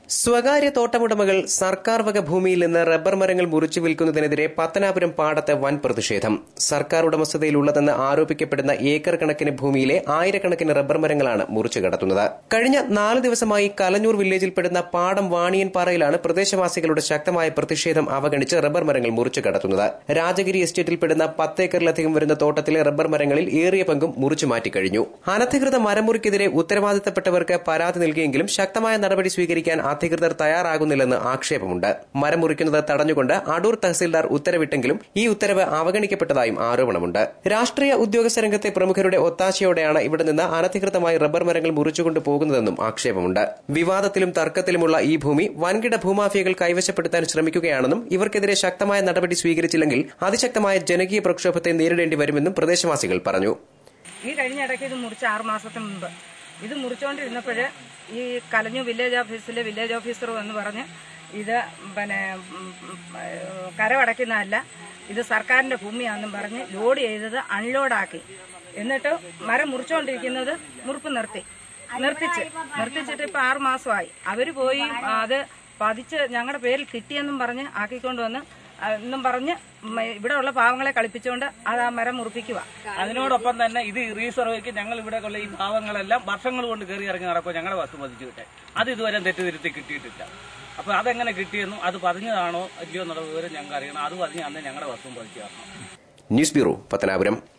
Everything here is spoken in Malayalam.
സ്വകാര്യ തോട്ടമുടമകൾ സർക്കാർ വക ഭൂമിയിൽ നിന്ന് റബ്ബർ മരങ്ങൾ മുറിച്ചു വിൽക്കുന്നതിനെതിരെ പത്തനാപുരം പാടത്ത് വൻ പ്രതിഷേധം സർക്കാർ ഉടമസ്ഥതയിലുള്ളതെന്ന് ആരോപിക്കപ്പെടുന്ന ഏക്കർ കണക്കിന് ഭൂമിയിലെ ആയിരക്കണക്കിന് റബ്ബർ മരങ്ങളാണ് മുറിച്ചു കടത്തുന്നത് കഴിഞ്ഞ നാല് ദിവസമായി കലഞ്ഞൂർ വില്ലേജിൽപ്പെടുന്ന പാടം വാണിയൻപാറയിലാണ് പ്രദേശവാസികളുടെ ശക്തമായ പ്രതിഷേധം അവഗണിച്ച് റബ്ബർ മരങ്ങൾ മുറിച്ചു കടത്തുന്നത് രാജഗിരി എസ്റ്റേറ്റിൽപ്പെടുന്ന പത്തേക്കറിലധികം വരുന്ന തോട്ടത്തിലെ റബ്ബർ മരങ്ങളിൽ ഏറിയ പങ്കും മുറിച്ചു മാറ്റിക്കഴിഞ്ഞു അനധികൃത മരമുറിക്കെതിരെ ഉത്തരവാദിത്തപ്പെട്ടവർക്ക് പരാതി നൽകിയെങ്കിലും ശക്തമായ നടപടി സ്വീകരിക്കാൻ അധികൃതർ തയ്യാറാകുന്നില്ലെന്ന് ആക്ഷേപമുണ്ട് മരം മുറിക്കുന്നത് തടഞ്ഞുകൊണ്ട് അടൂർ തഹസിൽദാർ ഉത്തരവിട്ടെങ്കിലും ഈ ഉത്തരവ് അവഗണിക്കപ്പെട്ടതായും ആരോപണമുണ്ട് രാഷ്ട്രീയ ഉദ്യോഗസ്ഥ രംഗത്തെ പ്രമുഖരുടെ ഒത്താശയോടെയാണ് ഇവിടെ നിന്ന് അനധികൃതമായി റബ്ബർ മരങ്ങൾ മുറിച്ചുകൊണ്ട് പോകുന്നതെന്നും ആക്ഷേപമുണ്ട് വിവാദത്തിലും തർക്കത്തിലുമുള്ള ഈ ഭൂമി വൻകിട ഭൂമാഫിയകൾ കൈവശപ്പെടുത്താൻ ശ്രമിക്കുകയാണെന്നും ഇവർക്കെതിരെ ശക്തമായ നടപടി സ്വീകരിച്ചില്ലെങ്കിൽ അതിശക്തമായ ജനകീയ പ്രക്ഷോഭത്തെ നേരിടേണ്ടി വരുമെന്നും പ്രദേശവാസികൾ പറഞ്ഞു ഈ കഴിഞ്ഞ ഇടയ്ക്ക് ഇത് മുറിച്ച ആറ് മാസത്തിന് മുമ്പ് ഇത് മുറിച്ചുകൊണ്ടിരുന്നപ്പോൾ ഈ കലഞ്ഞു വില്ലേജ് ഓഫീസിലെ വില്ലേജ് ഓഫീസർ എന്ന് പറഞ്ഞ് ഇത് പിന്നെ ഉം, ഉം, കരമടയ്ക്കുന്നതല്ല ഇത് സർക്കാരിന്റെ ഭൂമിയാണെന്നും പറഞ്ഞ് ലോഡ് ചെയ്തത് അൺലോഡാക്കി എന്നിട്ട് മരം മുറിച്ചുകൊണ്ടിരിക്കുന്നത് മുറിപ്പ് നിർത്തി നിർത്തിച്ച് നിർത്തിച്ചിട്ട് ഇപ്പൊ ആറ് മാസമായി അവര് പോയി അത് പതിച്ച് ഞങ്ങളുടെ പേരിൽ കിട്ടിയെന്നും പറഞ്ഞ് ആക്കിക്കൊണ്ടുവന്ന് എന്നും പറഞ്ഞ് മ- ഇവിടെയുള്ള പാവങ്ങളെ കളിപ്പിച്ചുകൊണ്ട് അത് ആ മരം മുറിപ്പിക്കുക അതിനോടൊപ്പം തന്നെ ഇത് റീസർവേക്ക് ഞങ്ങൾ ഇവിടെ ഉള്ള ഈ ഭാവങ്ങളെല്ലാം വർഷങ്ങൾ കൊണ്ട് കയറി ഇറങ്ങി നടക്കും ഞങ്ങളുടെ വസ്തു പതിച്ചു കിട്ടെ അത് ഇതുവരെ തെറ്റിദ്ധരുത്തി കിട്ടിയിട്ടില്ല അപ്പൊ അതെങ്ങനെ കിട്ടിയെന്നും അത് പതിഞ്ഞതാണോ അല്ലയോ എന്നുള്ള വിവരം ഞങ്ങൾക്ക് അറിയണം അത് പതിഞ്ഞ് അന്ന് ഞങ്ങളുടെ വസ്തു പതിച്ചു തരണം ന്യൂസ് ബ്യൂറോ പത്തനാപുരം